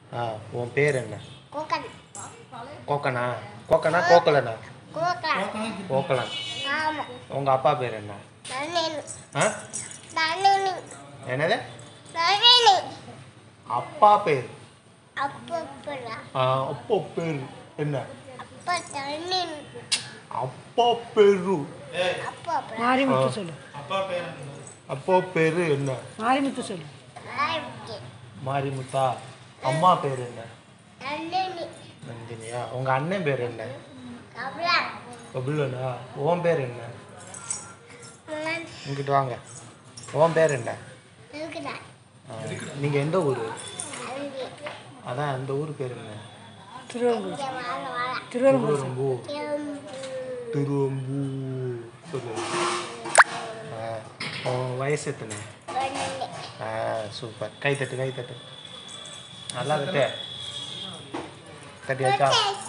ஆ உன் பேர் என்ன கோக்கன் கோக்கனா கோக்கனா கோக்கலனா கோக்கன் கோக்கலன் ஆமாம் உங்கள் அப்பா பேர் என்ன நன்னேனு ஆ நன்னேனு என்னது நன்னேனு அப்பா பேர் அப்பப்படா ஆ, அப்பா பேர் என்ன அப்பா தண்ணேனு அப்பா பேரு அப்பப்படா மாரிமுத்து சொல்லு அப்பா பேரு என்ன மாரிமுத்து சொல்லு ஆயிரத்தி மாரிமுத்தா அம்மா பேர் என்ன நன்னேனு நந்தினியா உங்கள் அண்ணன் பேர் என்ன கபலா கபிலனா உன் பேர் என்ன நான் இங்கிட்டு வாங்க உன் பேர் என்ன இருக்குதா நீங்கள் எந்த ஊர் அங்கே அதான் அந்த ஊர் பேர் என்ன திருவள்ளூர் இங்கே வாழ வாழ திருவள்ளூர் திருவம்பூர் திரும்ப திருவம்பூர் சொல்லு ஆ உன் வயசு எத்தனை ஒன்று ஆ சூப்பர் கை தட்டு கை தட்டு நல்லா தட்டு தட்டி வச்சா